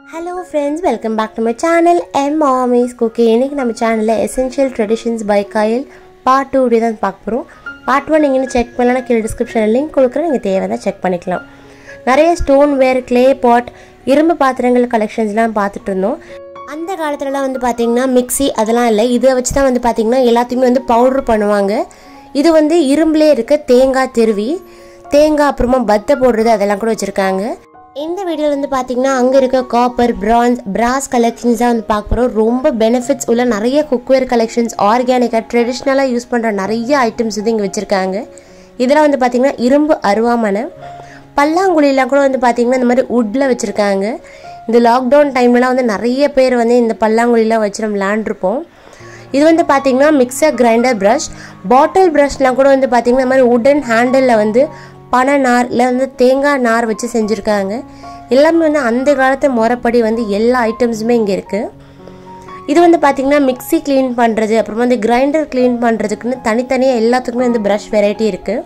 Hello friends welcome back to my channel M mommy's cookie இன்னைக்கு நம்ம சேனலில் essential traditions by காயில் part two இப்படி தான் பார்க்க போகிறோம் பார்ட் ஒன் நீங்கள் செக் பண்ணலாம் கீழே டிஸ்கிரிப்ஷனில் லிங்க் கொடுக்குறேன் நீங்கள் தேவை தான் செக் பண்ணிக்கலாம் நிறைய ஸ்டோன் வேர் க்ளே பாட் இரும்பு பாத்திரங்கள் கலெக்ஷன்ஸ்லாம் பார்த்துட்டு இருந்தோம் அந்த காலத்துலலாம் வந்து பார்த்தீங்கன்னா மிக்ஸி அதெல்லாம் இல்லை இதை வச்சு தான் வந்து பார்த்தீங்கன்னா எல்லாத்தையுமே வந்து பவுடர் பண்ணுவாங்க இது வந்து இரும்புலே இருக்க தேங்காய் திருவி தேங்காய் அப்புறமா பத்தை போடுறது அதெல்லாம் கூட வச்சுருக்காங்க இந்த வீடியோவில் வந்து பார்த்தீங்கன்னா அங்கே இருக்க காப்பர் பிரான்ஸ் பிராஸ் கலெக்ஷன்ஸ் தான் வந்து பார்க்க போகிறோம் ரொம்ப பெனிஃபிட்ஸ் உள்ள நிறைய குக்வேர் கலெக்ஷன்ஸ் ஆர்கானிக்காக ட்ரெடிஷ்னலாக யூஸ் பண்ணுற நிறைய ஐட்டம்ஸ் வந்து இங்கே வச்சுருக்காங்க இதெல்லாம் வந்து பார்த்தீங்கன்னா இரும்பு அருவாமனை பல்லாங்குழிலாம் கூட வந்து பார்த்தீங்கன்னா இந்த மாதிரி வுட்டில் வச்சுருக்காங்க இந்த லாக்டவுன் டைம்லலாம் வந்து நிறைய பேர் வந்து இந்த பல்லாங்குழிலாம் வச்சு நம்ம விளாண்டுருப்போம் இது வந்து பார்த்தீங்கன்னா மிக்சர் கிரைண்டர் ப்ரஷ் பாட்டில் ப்ரஷ்லாம் கூட வந்து பார்த்தீங்கன்னா இந்த மாதிரி உடன் ஹேண்டிலில் வந்து பனை நார் இல்லை வந்து தேங்காய் நார் வச்சு செஞ்சுருக்காங்க எல்லாமே வந்து அந்த காலத்து முறைப்படி வந்து எல்லா ஐட்டம்ஸுமே இங்கே இருக்குது இது வந்து பார்த்தீங்கன்னா மிக்ஸி க்ளீன் பண்ணுறது அப்புறமா வந்து கிரைண்டர் க்ளீன் பண்ணுறதுக்குன்னு தனித்தனியாக எல்லாத்துக்குமே வந்து ப்ரஷ் வெரைட்டி இருக்குது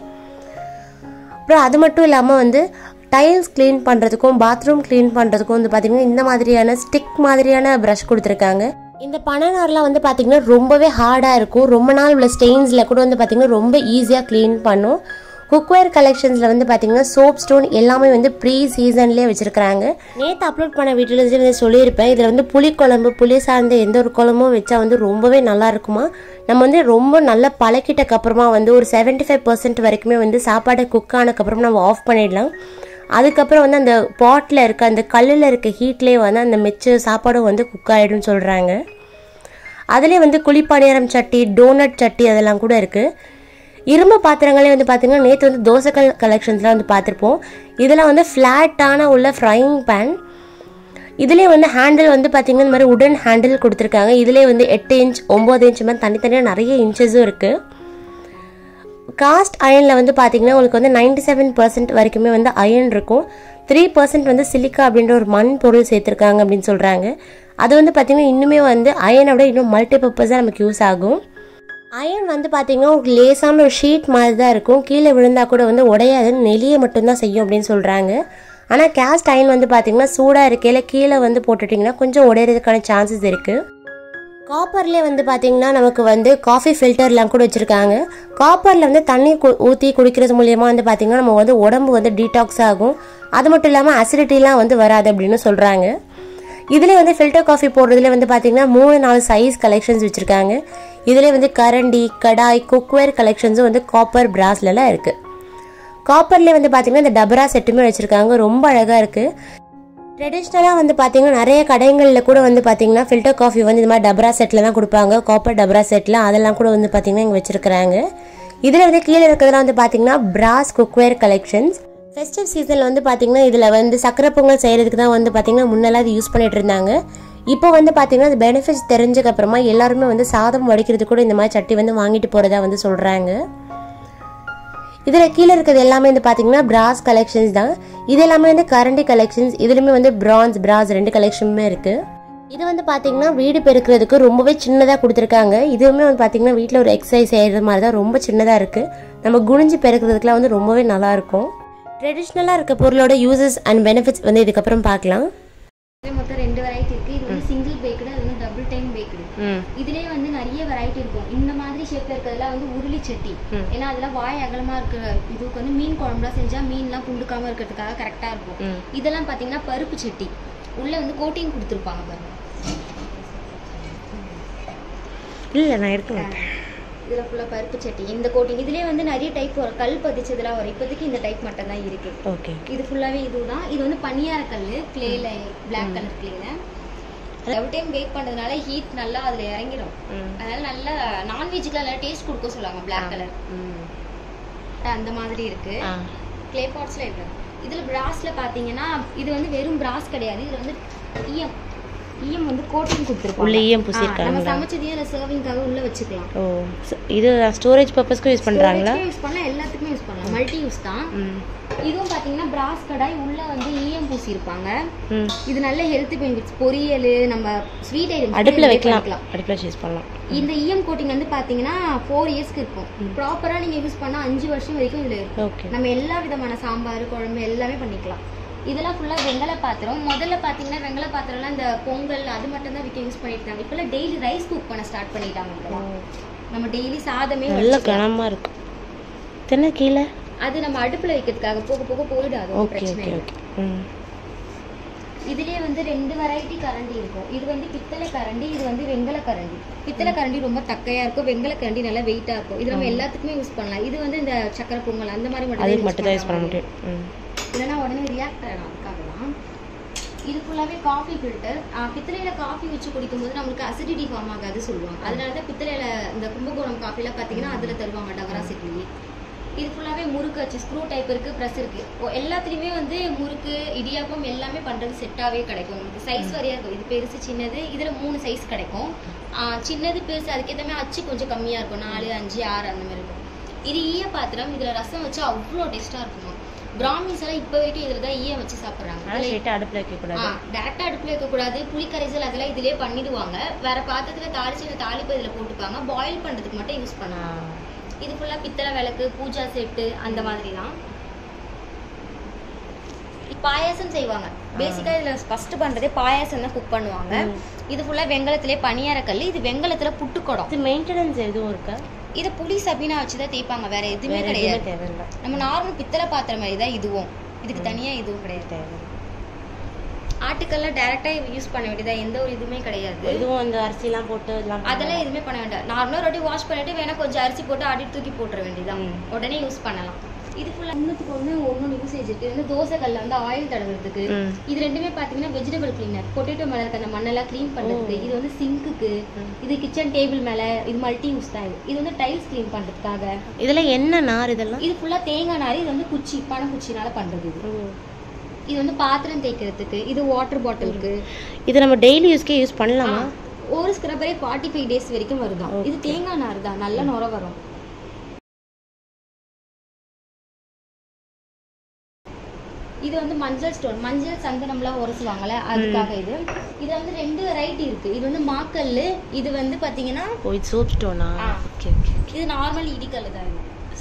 அப்புறம் அது மட்டும் இல்லாமல் வந்து டைல்ஸ் க்ளீன் பண்ணுறதுக்கும் பாத்ரூம் க்ளீன் பண்ணுறதுக்கும் வந்து பார்த்திங்கன்னா இந்த மாதிரியான ஸ்டிக் மாதிரியான ப்ரஷ் கொடுத்துருக்காங்க இந்த பனநார்லாம் வந்து பார்த்திங்கன்னா ரொம்பவே ஹார்டாக இருக்கும் ரொம்ப நாள் உள்ள ஸ்டெயின்ஸில் கூட வந்து பார்த்திங்கன்னா ரொம்ப ஈஸியாக க்ளீன் பண்ணும் குக்வேர் கலெக்ஷன்ஸில் வந்து பார்த்தீங்கன்னா சோப் ஸ்டோன் எல்லாமே வந்து ப்ரீ சீசன்லேயே வச்சுருக்காங்க நேற்று அப்லோட் பண்ண வீட்டில் சொல்லியிருப்பேன் இதில் வந்து புளிக்குழம்பு புளி சார்ந்த எந்த ஒரு குழம்பும் வச்சா வந்து ரொம்பவே நல்லா இருக்குமா நம்ம வந்து ரொம்ப நல்லா பழக்கிட்டக்கு அப்புறமா வந்து ஒரு செவன்ட்டி ஃபைவ் பர்சன்ட் வரைக்குமே வந்து சாப்பாடை குக் ஆனதுக்கப்புறம் நம்ம ஆஃப் பண்ணிடலாம் அதுக்கப்புறம் வந்து அந்த பாட்டில் இருக்க அந்த கல்லில் இருக்க ஹீட்லேயே வந்து அந்த மிச்ச சாப்பாடும் வந்து குக் ஆகிடும்னு சொல்கிறாங்க அதுலேயே வந்து குழிப்பணியாரம் சட்டி டோனட் சட்டி அதெல்லாம் கூட இருக்குது இரும்பு பாத்திரங்களே வந்து பார்த்தீங்கன்னா நேற்று வந்து தோசைக்கல் கலெக்ஷன்ஸ்லாம் வந்து பார்த்துருப்போம் இதெல்லாம் வந்து ஃப்ளாட்டான உள்ள ஃப்ரைங் பேன் இதுலேயே வந்து ஹேண்டில் வந்து பார்த்தீங்கன்னா இந்த மாதிரி உடன் ஹேண்டில் கொடுத்துருக்காங்க இதுலேயே வந்து எட்டு இன்ச் ஒம்பது இன்ச் மாதிரி தனித்தனியாக நிறைய இன்ச்சஸும் இருக்குது காஸ்ட் அயனில் வந்து பார்த்தீங்கன்னா உங்களுக்கு வந்து நைன்டி செவன் பர்சன்ட் வரைக்குமே வந்து அயன் இருக்கும் த்ரீ பர்சன்ட் வந்து சிலிக்கா அப்படின்ற ஒரு மண் பொருள் சேர்த்துருக்காங்க அப்படின்னு சொல்கிறாங்க அது வந்து பார்த்திங்கன்னா இன்னுமே வந்து அயனை விட இன்னும் மல்டி பர்பஸாக நமக்கு யூஸ் ஆகும் அயன் வந்து பார்த்தீங்கன்னா ஒரு லேசான ஒரு ஷீட் மாதிரி தான் இருக்கும் கீழே விழுந்தால் கூட வந்து உடையாது நெளியை மட்டும்தான் செய்யும் அப்படின்னு சொல்கிறாங்க ஆனால் கேஸ்ட் அயன் வந்து பார்த்தீங்கன்னா சூடாக இருக்கையில் கீழே வந்து போட்டுட்டிங்கன்னா கொஞ்சம் உடையிறதுக்கான சான்சஸ் இருக்குது காப்பர்லேயே வந்து பார்த்தீங்கன்னா நமக்கு வந்து காஃபி ஃபில்டர்லாம் கூட வச்சுருக்காங்க காப்பரில் வந்து தண்ணி கு ஊற்றி குடிக்கிறது மூலியமாக வந்து பார்த்திங்கன்னா நம்ம வந்து உடம்பு வந்து டீடாக்ஸ் ஆகும் அது மட்டும் இல்லாமல் அசிடிட்டிலாம் வந்து வராது அப்படின்னு சொல்கிறாங்க இதில் வந்து ஃபில்டர் காஃபி போடுறதுல வந்து பார்த்தீங்கன்னா மூணு நாலு சைஸ் கலெக்ஷன்ஸ் வச்சுருக்காங்க இதில் வந்து கரண்டி கடாய் குக்வேர் கலெக்ஷன்ஸும் வந்து காப்பர் பிராஸ்லலாம் இருக்குது காப்பர்லேயே வந்து பார்த்தீங்கன்னா இந்த டபரா செட்டுமே வச்சுருக்காங்க ரொம்ப அழகாக இருக்குது ட்ரெடிஷ்னலாக வந்து பார்த்தீங்கன்னா நிறைய கடைகளில் கூட வந்து பார்த்தீங்கன்னா ஃபில்டர் காஃபி வந்து இந்த மாதிரி டபரா செட்டில் தான் கொடுப்பாங்க காப்பர் டபரா செட்டில் அதெல்லாம் கூட வந்து பார்த்தீங்கன்னா இங்கே வச்சுருக்குறாங்க இதில் வந்து கீழே இருக்கிறதுலாம் வந்து பார்த்தீங்கன்னா பிராஸ் குக்வேர் கலெக்ஷன்ஸ் ஃபெஸ்டிவ் சீசனில் வந்து பார்த்தீங்கன்னா இதில் வந்து சக்கரை பொங்கல் செய்கிறதுக்கு தான் வந்து பார்த்தீங்கன்னா முன்னெல்லாம் இது யூஸ் பண்ணிட்டு இருந்தாங்க இப்போ வந்து பார்த்தீங்கன்னா அது பெனிஃபிட்ஸ் தெரிஞ்சதுக்கு அப்புறமா எல்லாருமே வந்து சாதம் வடிக்கிறது கூட இந்த மாதிரி சட்டி வந்து வாங்கிட்டு போகிறதா வந்து சொல்கிறாங்க இதில் கீழே இருக்கிறது எல்லாமே வந்து பார்த்தீங்கன்னா பிராஸ் கலெக்ஷன்ஸ் தான் இது எல்லாமே வந்து கரண்டி கலெக்ஷன்ஸ் இதுலையுமே வந்து பிரான்ஸ் பிராஸ் ரெண்டு கலெக்ஷனுமே இருக்குது இது வந்து பார்த்தீங்கன்னா வீடு பெருக்கிறதுக்கு ரொம்பவே சின்னதாக கொடுத்துருக்காங்க இதுவுமே வந்து பார்த்தீங்கன்னா வீட்டில் ஒரு எக்ஸசைஸ் செய்கிற மாதிரி தான் ரொம்ப சின்னதாக இருக்குது நம்ம குனிஞ்சு பெருக்கிறதுக்குலாம் வந்து ரொம்பவே நல்லாயிருக்கும் ட்ரெடிஷ்னலாக இருக்க பொருளோட யூசஸ் அண்ட் பெனிஃபிட்ஸ் வந்து இதுக்கப்புறம் பார்க்கலாம் இதுல மொத்தம் ரெண்டு வெரைட்டி இருக்கு இது வந்து சிங்கிள் பேக்கடு அது வந்து டபுள் டைம் பேக்கடு இதுலயே வந்து நிறைய வெரைட்டி இருக்கும் இந்த மாதிரி ஷேப்ல இருக்கிறதுலாம் வந்து உருளி சட்டி ஏன்னா அதெல்லாம் வாய் அகலமா இருக்கிற இதுக்கு வந்து மீன் குழம்புலாம் செஞ்சா மீன்லாம் குண்டுக்காம இருக்கிறதுக்காக கரெக்டா இருக்கும் இதெல்லாம் பாத்தீங்கன்னா பருப்பு சட்டி உள்ள வந்து கோட்டிங் கொடுத்துருப்பாங்க பாருங்க இல்லை நான் எடுக்க மாட்டேன் இதுல ஃபுல்லா பருப்பு சட்டி இந்த கோட்டிங் இதுலயே வந்து நிறைய டைப் வரும் கல் பதிச்சதுலாம் வரும் இப்போதைக்கு இந்த டைப் மட்டும் தான் இருக்கு ஓகே இது ஃபுல்லாவே இதுதான் இது வந்து பனியார கல் கிளேல பிளாக் கலர் கிளேல எவ்வளோ டைம் பேக் பண்றதுனால ஹீட் நல்லா அதுல இறங்கிடும் அதனால நல்லா நான்வெஜ்க்குலாம் நல்லா டேஸ்ட் கொடுக்க சொல்லுவாங்க பிளாக் கலர் அந்த மாதிரி இருக்கு கிளே பாட்ஸ்ல இருக்கு இதுல பிராஸ்ல பாத்தீங்கன்னா இது வந்து வெறும் பிராஸ் கிடையாது இது வந்து ஈயம் ஈயம் வந்து கோட்டிங் கொடுத்துருக்கோம் உள்ள ஈயம் பூசியிருக்காங்களா? நம்ம சமைச்சதையும் இல்லை சர்விங்காக உள்ள வச்சுக்கலாம் ஓ இது ஸ்டோரேஜ் பர்பஸ்க்கு யூஸ் பண்ணுறாங்களா யூஸ் பண்ணலாம் எல்லாத்துக்குமே யூஸ் பண்ணலாம் மல்டி யூஸ் தான் இதுவும் பாத்தீங்கன்னா பிராஸ் கடாய் உள்ள வந்து ஈயம் பூசி இருப்பாங்க ம் இது நல்ல ஹெல்த் பெனிஃபிட்ஸ் பொரியல் நம்ம ஸ்வீட் ஐட்டம்ஸ் அடுப்பில் வைக்கலாம் அடுப்பில் வச்சு யூஸ் பண்ணலாம் இந்த இஎம் கோட்டிங் வந்து பாத்தீங்கன்னா ஃபோர் இயர்ஸ்க்கு இருக்கும் ப்ராப்பரா நீங்க யூஸ் பண்ணா அஞ்சு வருஷம் வரைக்கும் இதுல இருக்கும் ஓகே நம்ம எல்லா விதமான சாம்பார் குழம்பு எல்லாமே பண்ணிக்கலாம் இதெல்லாம் ஃபுல்லா வெங்கல பாத்திரம் முதல்ல பாத்தீங்கன்னா வெங்கல பாத்திரம்லாம் இந்த பொங்கல் அது மட்டும் தான் விற்க யூஸ் பண்ணிட்டு இருந்தாங்க இப்பெல்லாம் டெய்லி ரைஸ் குக் பண்ண ஸ்டார்ட் பண்ணிட்டாங்க இதெல்லாம். நம்ம டெய்லி சாதமே நல்ல வடிச்சுக்கலாம். கனமாக இருக்கு தென்னை கீழே அது நம்ம அடுப்புல வைக்கிறதுக்காக போக போக போயிடும் அது ஒண்ணும் ஓகே பிரச்சனை ஓகே இல்லை ஓகே ம் இதுலயே வந்து ரெண்டு வெரைட்டி கரண்டி இருக்கும் இது வந்து பித்தளை கரண்டி இது வந்து வெங்கல கரண்டி பித்தளை கரண்டி ரொம்ப தக்கையா இருக்கும் வெங்கல கரண்டி நல்லா வெயிட்டா இருக்கும் இது நம்ம எல்லாத்துக்குமே யூஸ் பண்ணலாம் இது வந்து இந்த சக்கரை பொங்கல் அந்த மாதிரி மட்டும் அதுக்கு மட்டும் தான் யூஸ் பண்ண முடியும் ம் இல்லைன்னா உடனே ரியாக்ட் ஆகிடும் அதுக்காக தான் இது ஃபுல்லாகவே காஃபி ஃபில்டர் பித்தளையில காஃபி வச்சு குடிக்கும்போது நம்மளுக்கு அசிடிட்டி ஃபார்ம் ஆகாது சொல்லுவாங்க அதனால தான் பித்தளையில இந்த கும்பகோணம் காஃபிலாம் பார்த்தீங்கன்னா அதில் தருவாங்க டவரா செட்லி இது ஃபுல்லாகவே முறுக்கு வச்சு ஸ்க்ரூ டைப் இருக்கு ப்ரெஸ் இருக்கு ஓ, எல்லாத்துலேயுமே வந்து முறுக்கு இடியாப்பம் எல்லாமே பண்ணுறது செட்டாகவே கிடைக்கும் உங்களுக்கு சைஸ் வரையா இருக்கும் இது பெருசு சின்னது இதில் மூணு சைஸ் கிடைக்கும் ஆ, சின்னது பெருசு அதுக்கேற்ற மாதிரி அச்சு கொஞ்சம் கம்மியாக இருக்கும் நாலு அஞ்சு ஆறு அந்த மாதிரி இருக்கும் இது ஈய பாத்திரம் இதில் ரசம் வச்சு அவ்வளோ டேஸ்ட்டாக இருக்குமா பிராமின்ஸ் எல்லாம் இப்போ வரைக்கும் இதில் தான் ஈயம் வச்சு சாப்பிட்றாங்க ஆனால் ஸ்ட்ரெயிட்டாக அடுப்பில் வைக்கக்கூடாது டேரக்டா அடுப்புல வைக்கக்கூடாது புளி கரைசல் அதெல்லாம் இதுலயே பண்ணிடுவாங்க வேற பாத்திரத்துல தாளிச்சு இந்த தாளிப்பு இதுல போட்டுப்பாங்க பாயில் பண்றதுக்கு மட்டும் யூஸ் ஆ. பண்ணுவாங்க இது ஃபுல்லா பித்தளை விளக்கு பூஜா செட்டு அந்த மாதிரி தான் பாயாசம் செய்வாங்க பேசிக்கா இதுல ஃபர்ஸ்ட் பண்றதே பாயாசம் தான் குக் பண்ணுவாங்க இது ஃபுல்லா வெங்கலத்திலே பனியாரக்கல் இது வெங்கலத்துல புட்டுக்குடம் இது மெயின்டெனன்ஸ் எதுவும் இருக்கா இது புளி சபீனா வச்சுதான் தேய்ப்பாங்க வேற எதுவுமே வேற கிடையாது எதுவுமே தேவையில்லை நம்ம நார்மல் பித்தளை பாத்திரம் மாதிரி தான் இதுவும் இதுக்கு தனியா இதுவும் கிடையாது தேவை ஆட்டுக்கெல்லாம் டேரக்டா யூஸ் பண்ண வேண்டியதா எந்த ஒரு இதுவுமே கிடையாது இதுவும் அந்த அரிசிலாம் போட்டு இதெல்லாம் அதெல்லாம் எதுவுமே பண்ண வேண்டாம் நார்மலா ஒரு வாட்டி வாஷ் பண்ணிட்டு வேணா கொஞ்சம் அரிசி போட்டு ஆடி தூக்கி போட்டுற வேண்டியதுதான் ம். உடனே யூஸ் பண்ணலாம் இது ஃபுல்லா ஒண்ணுத்துக்கு ஒண்ணு ஒன்னொன்னு யூசேஜ் இருக்கு இது வந்து தோசை கல்ல வந்து ஆயில் தடவுறதுக்கு ம். இது ரெண்டுமே பாத்தீங்கன்னா வெஜிடபிள் கிளீனர் பொட்டேட்டோ மேல இருக்க அந்த மண்ணெல்லாம் க்ளீன் பண்றதுக்கு இது வந்து சிங்க்குக்கு இது கிச்சன் டேபிள் மேல இது மல்டி யூஸ் தான் இது இது வந்து டைல்ஸ் க்ளீன் பண்றதுக்காக இதெல்லாம் என்ன நார் இதெல்லாம் இது ஃபுல்லா தேங்காய் நார் இது வந்து குச்சி பனக்குச்சினால பண்றது இது ஓ. இது வந்து பாத்திரம் தேய்க்கிறதுக்கு இது வாட்டர் பாட்டிலுக்கு இது நம்ம டெய்லி யூஸ்க்கே யூஸ் பண்ணலாமா ஒரு ஸ்க்ரப்பரே ஃபார்ட்டி ஃபைவ் டேஸ் வரைக்கும் வருதான் இது தேங்காய் நார் தான் நல்ல நுர வரும் இது வந்து மஞ்சள் ஸ்டோன் மஞ்சள் சந்தனம்லாம் உரசுவாங்கல்ல அதுக்காக இது இது வந்து ரெண்டு வெரைட்டி இருக்கு இது வந்து மாக்கல்லு இது வந்து பாத்தீங்கன்னா ஓ இது சோப் ஸ்டோனா ஆ. ஓகே ஓகே இது நார்மல் இடிக்கல் தான் இது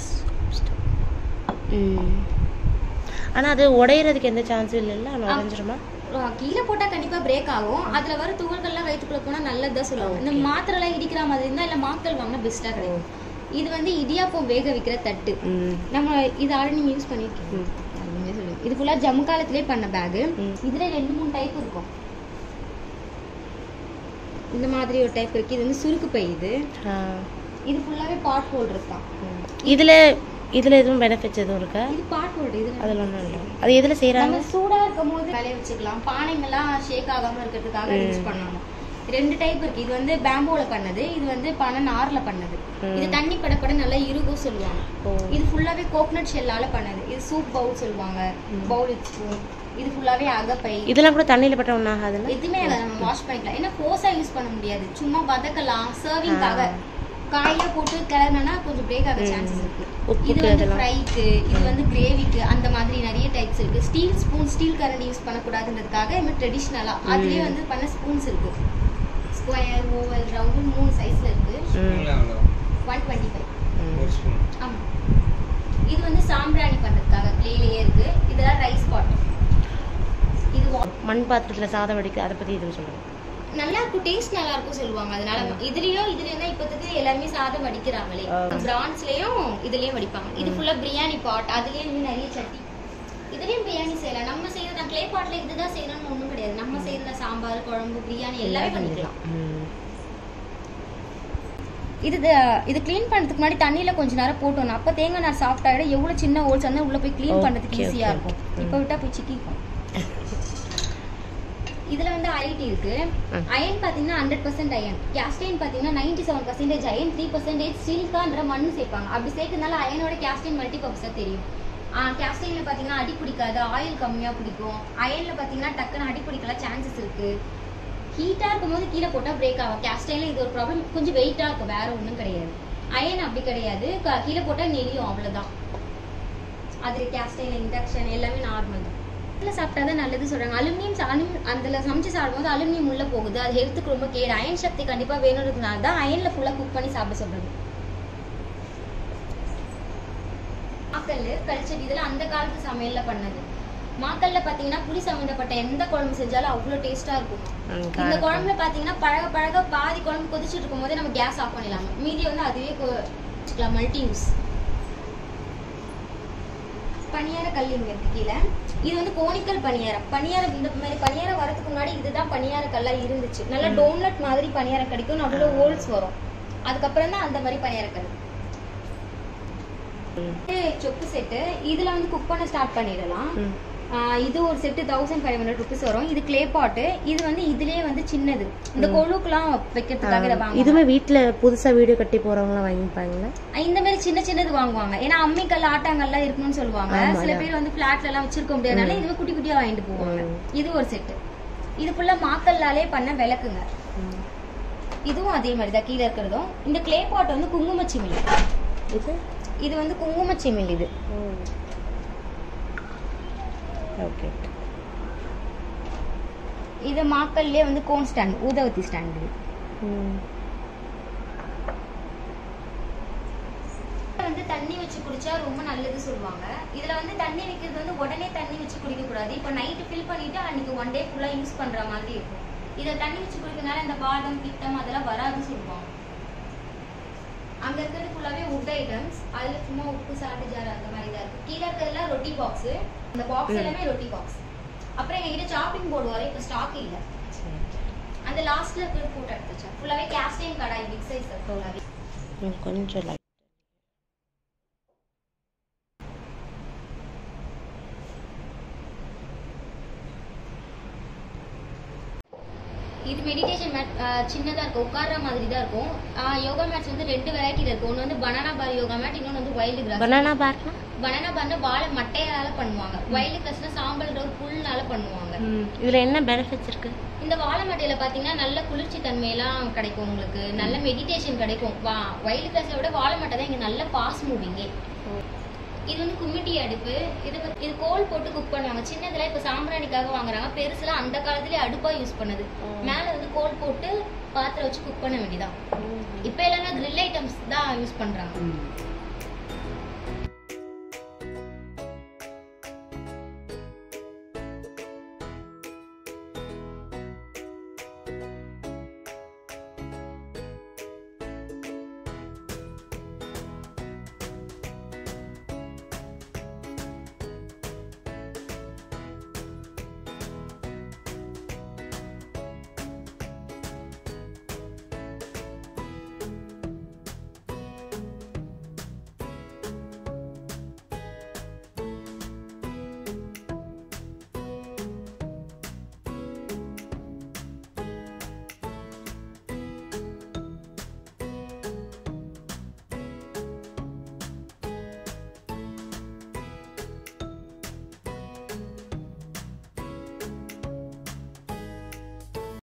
ம் ஆனால் அது உடையிறதுக்கு எந்த சான்ஸும் இல்லைல்ல ஆனால் உடஞ்சிருமா ஆ, கீழே போட்டா கண்டிப்பா பிரேக் ஆகும் அதுல வர துகள்கள்லாம் வயிற்றுக்குள்ள போனா நல்லதுதான் சொல்லுவாங்க இந்த மாத்திரை எல்லாம் இடிக்கிற மாதிரி இருந்தா இல்ல மாக்கல் வாங்கினா பெஸ்டா கிடைக்கும் இது வந்து இடியாப்பம் வேக வைக்கிற தட்டு ம் நம்ம இது ஆல்ரெடி நீங்க யூஸ் பண்ணிருக்கீங்க ம். அதுவுமே சொல்லுங்க. இது ஃபுல்லா ஜம்மு காலத்திலே பண்ண பேக் ம். இதுல ரெண்டு மூணு டைப் இருக்கும் இந்த மாதிரி ஒரு டைப் இருக்கு இது வந்து சுருக்கு பை இது ஆ இது ஃபுல்லாவே பாட் ஹோல்டர்ஸ் தான் இதில் இதில் எதுவும் பெனிஃபிட்ஸ் எதுவும் இருக்கா இது பாட் ஹோல்டர் இது அதில் ஒன்றும் இல்லை அது எதில் செய்கிறாங்க நம்ம சூடா இருக்கும் போது வேலைய வச்சுக்கலாம் பானைங்கெல்லாம் ஷேக் ஆகாம இருக்கிறதுக்காக யூஸ் பண்ணணும் ரெண்டு டைப் இருக்கு இது வந்து பேம்போல பண்ணது இது வந்து பனை நார்ல பண்ணது இது தண்ணி படப்பட நல்லா இறுகும் சொல்லுவாங்க ஓ இது ஃபுல்லாவே கோகனட் ஷெல்லால பண்ணது இது சூப் பவுல் சொல்லுவாங்க பவுல் ஸ்பூன் இது ஃபுல்லாவே அகப்பை இதெல்லாம் கூட தண்ணியில் பட்ட ஒன்றும் ஆகாதுல்ல எதுவுமே அதை நம்ம வாஷ் பண்ணிக்கலாம் ஏன்னா ஃபோர்ஸா யூஸ் பண்ண முடியாது சும்மா வதக்கலாம் சர்விங்காக காயில போட்டு கிளறினா கொஞ்சம் பிரேக் ஆக சான்சஸ் இருக்கு உப்புக்கு இது வந்து அதெல்லாம். ஃப்ரைக்கு இது வந்து கிரேவிக்கு அந்த மாதிரி நிறைய டைப்ஸ் இருக்கு ஸ்டீல் ஸ்பூன் ஸ்டீல் கரண்டி யூஸ் பண்ணக்கூடாதுன்றதுக்காக இது ட்ரெடிஷ்னலா அதுலயே வந்து பண்ண ஸ்பூன்ஸ் இருக்கு ஸ்கொயர் ஓவல் ரவுண்டு மூணு சைஸ்ல இருக்கு ம் ஒன் டுவெண்ட்டி ஃபைவ் ம் ஆமா இது வந்து சாம்பிராணி பண்றதுக்காக கிளேலயே இருக்கு இதெல்லாம் ரைஸ் பாட் இது wa- மண் பாத்திரத்தில் சாதம் வடிக்க அதை பற்றி எதுவும் சொல்லுங்கள் நல்லா இருக்கும் டேஸ்ட் நல்லா இருக்கும் சொல்லுவாங்க அதனால இதுலயும் இதுலயும் தான் இப்போதைக்கு எல்லாருமே சாதம் வடிக்கிறாங்களே ஆ. பிரான்ஸ்லயும் இதுலயும் வடிப்பாங்க இது ஃபுல்லா பிரியாணி பாட் அதுலயும் இன்னும் நிறைய சட்டி இதுலயும் பிரியாணி செய்யலாம் நம்ம செய்யறது கிளே பாட்ல இதுதான் செய்யணும்னு ஒண்ணும் கிடையாது நம்ம செய்யறத சாம்பார் குழம்பு பிரியாணி எல்லாமே பண்ணிக்கலாம் ம் இது த- இது க்ளீன் பண்றதுக்கு முன்னாடி தண்ணியில கொஞ்ச நேரம் போட்டோம் அப்ப தேங்காய் நார் சாஃப்ட் ஆயிடும் எவ்வளவு சின்ன ஹோல்ஸ் வந்து உள்ள போய் க்ளீன் Okay, பண்றதுக்கு ஈஸியா okay, இருக்கும் okay. இப்ப விட்டா போய் சிக்கிக்கும் இதுல வந்து ஐடி இருக்கு ம். அயன் பாத்தீங்கன்னா ஹண்ட்ரட் பர்சன்ட் அயன் கேஸ்டைன் பாத்தீங்கன்னா ninety seven percentage iron three percentage சில்கான்ற மண்ணு சேர்ப்பாங்க அப்படி சேர்க்கறதுனால அயனோட கேஸ்டைன் மல்டி பர்பஸா தெரியும் கேஸ்டைன்ல பாத்தீங்கன்னா அடி பிடிக்காது ஆயில் கம்மியா பிடிக்கும் அயன்ல பாத்தீங்கன்னா டக்குன்னு அடி பிடிக்கலாம் சான்சஸ் இருக்கு ஹீட்டா இருக்கும்போது கீழே போட்டா பிரேக் ஆகும் கேஸ்டைன்ல இது ஒரு ப்ராப்ளம் கொஞ்சம் வெயிட்டா இருக்கும் வேற ஒண்ணும் கிடையாது அயன் அப்படி கிடையாது க- கீழே போட்டா நெளியும் அவ்வளவுதான் அது கேஸ்டைன்ல இண்டக்ஷன் எல்லாமே நார்மல் தான் இதில் சாப்பிட்டா தான் நல்லது சொல்றாங்க அலுமினியம் அலுமி அதில் சமைச்சு சாப்பிடும்போது அலுமினியம் உள்ள போகுது அது ஹெல்த்துக்கு ரொம்ப கேடு அயன் சக்தி கண்டிப்பா வேணுன்றதுனால தான் அயன்ல ஃபுல்லா குக் பண்ணி சாப்பிட சொல்றது ஆக்கல் கல்ச்செடி இதெல்லாம் அந்த காலத்து சமையல்ல பண்ணது மாக்கல்ல பாத்தீங்கன்னா புளி சம்மந்தப்பட்ட எந்த குழம்பு செஞ்சாலும் அவ்வளோ டேஸ்டா இருக்கும் ம், இந்த காரம். குழம்புல பாத்தீங்கன்னா பழக பழக பாதி குழம்பு கொதிச்சுட்டு இருக்கும் போதே நம்ம கேஸ் ஆஃப் பண்ணிடலாம் மீதி வந்து அதுவே கொ- வச்சுக்கலாம் மல்டி யூஸ் பணியார கல் இங்க இருக்கு கீழே இது வந்து கோணிக்கல் பணியாரம் பணியாரம் இந்த மாதிரி பணியாரம் வரதுக்கு முன்னாடி இதுதான் பணியார கல்லா இருந்துச்சு நல்ல டோனட் மாதிரி பணியாரம் கிடைக்கும் அவ்வளோ ஹோல்ஸ் வரும் அதுக்கப்புறம் தான் அந்த மாதிரி பணியார கல் ம், இது சொப்பு செட்டு இதுல வந்து குக் பண்ண ஸ்டார்ட் பண்ணிடலாம் ம். ஆஹ் இது ஒரு set thousand five hundred rupees வரும் இது க்ளே பாட்டு இது வந்து இதுலயே வந்து சின்னது இந்த கொழுக்கெல்லாம் வைக்கிறதுக்காக இதை வாங்குவாங்க இதுவுமே வீட்ல புதுசா வீடு கட்டி போறவங்களாம் வாங்கிப்பாங்களா இந்த மாதிரி சின்ன சின்னது வாங்குவாங்க ஏன்னா அம்மிக்கல் ஆட்டாங்கல்லாம் இருக்கணும்னு சொல்லுவாங்க சில பேர் வந்து பிளாட்ல எல்லாம் வச்சிருக்க முடியாதனால இதுவே குட்டி குட்டியா வாங்கிட்டு போவாங்க இது ஒரு செட்டு இது ஃபுல்லா மாக்கல்லாலே பண்ண விளக்குங்க ம். இதுவும் அதே மாதிரி தான் கீழே இருக்கிறதும் இந்த க்ளே பாட் வந்து குங்குமச்சிமிழ் இது இது வந்து குங்குமச்சிமிழ் இது ஓகே இது மாக்கல்லே வந்து கோன் ஸ்டாண்ட் ஊதவத்தி ஸ்டாண்ட் இது ம் வந்து தண்ணி வச்சு குடிச்சா ரொம்ப நல்லது சொல்லுவாங்க இதுல வந்து தண்ணி வைக்கிறது வந்து உடனே தண்ணி வச்சு குடிக்க கூடாது இப்போ நைட்டு ஃபில் பண்ணிட்டு அன்னைக்கு ஒன் டே ஃபுல்லா யூஸ் பண்ற மாதிரி இருக்கும் இதை தண்ணி வச்சு குடிக்கிறதுனால இந்த பாதம் பித்தம் அதெல்லாம் வராதுன்னு சொல்லுவாங்க அங்க இருக்கிறது ஃபுல்லாவே உட் ஐட்டம்ஸ் அதுல சும்மா உப்பு சாட்டு ஜார் அந்த மாதிரி தான் இருக்கு கீழே இருக்கிறதுலாம் ரொட்டி பாக்ஸ் இந்த பாக்ஸ் எல்லாமே ரொட்டி பாக்ஸ் அப்புறம் எங்ககிட்ட சாப்பிங் போர்டு வர இப்போ ஸ்டாக் இல்ல அந்த லாஸ்ட்ல இருக்கிற போட்டு எடுத்துச்சா ஃபுல்லாவே கேஸ்டைன் கடாய் பிக் சைஸ் ஃபுல்லாவே ம், கொஞ்சம் லைட் இது மெடிடேஷன் மேட் சின்னதா இருக்கும் உட்கார்ற மாதிரி தான் இருக்கும் ஆஹ் யோகா மேட்ஸ் வந்து ரெண்டு வெரைட்டில இருக்கு ஒன்று வந்து பனானா பார் யோகா மேட் இன்னொன்று வந்து வைல்டு கிராஸ் பனானா பார்க்கலாம் பனானா பார்னா வாழை மட்டையால பண்ணுவாங்க வைல்டு கிராஸ்னா சாம்பல் ஒரு புல்னால பண்ணுவாங்க இதுல என்ன பெனிஃபிட்ஸ் இருக்கு இந்த வாழை மட்டையில பாத்தீங்கன்னா நல்ல குளிர்ச்சி தன்மையெல்லாம் கிடைக்கும் உங்களுக்கு நல்ல மெடிடேஷன் கிடைக்கும் வா வைல்டு கிராஸை விட வாழை மட்டை தான் இங்க நல்ல பாஸ் மூவிங்கே இது வந்து கும்மிட்டி அடுப்பு இது வந்து- இது கோல் போட்டு குக் பண்ணுவாங்க சின்னதுல இப்ப சாம்பிராணிக்காக வாங்குறாங்க பெருசுல அந்த காலத்திலே அடுப்பா யூஸ் பண்ணது மேல வந்து கோல் போட்டு பாத்திரம் வச்சு குக் பண்ண வேண்டியதான் இப்ப எல்லாமே grill ஐட்டம்ஸ் தான் யூஸ் பண்றாங்க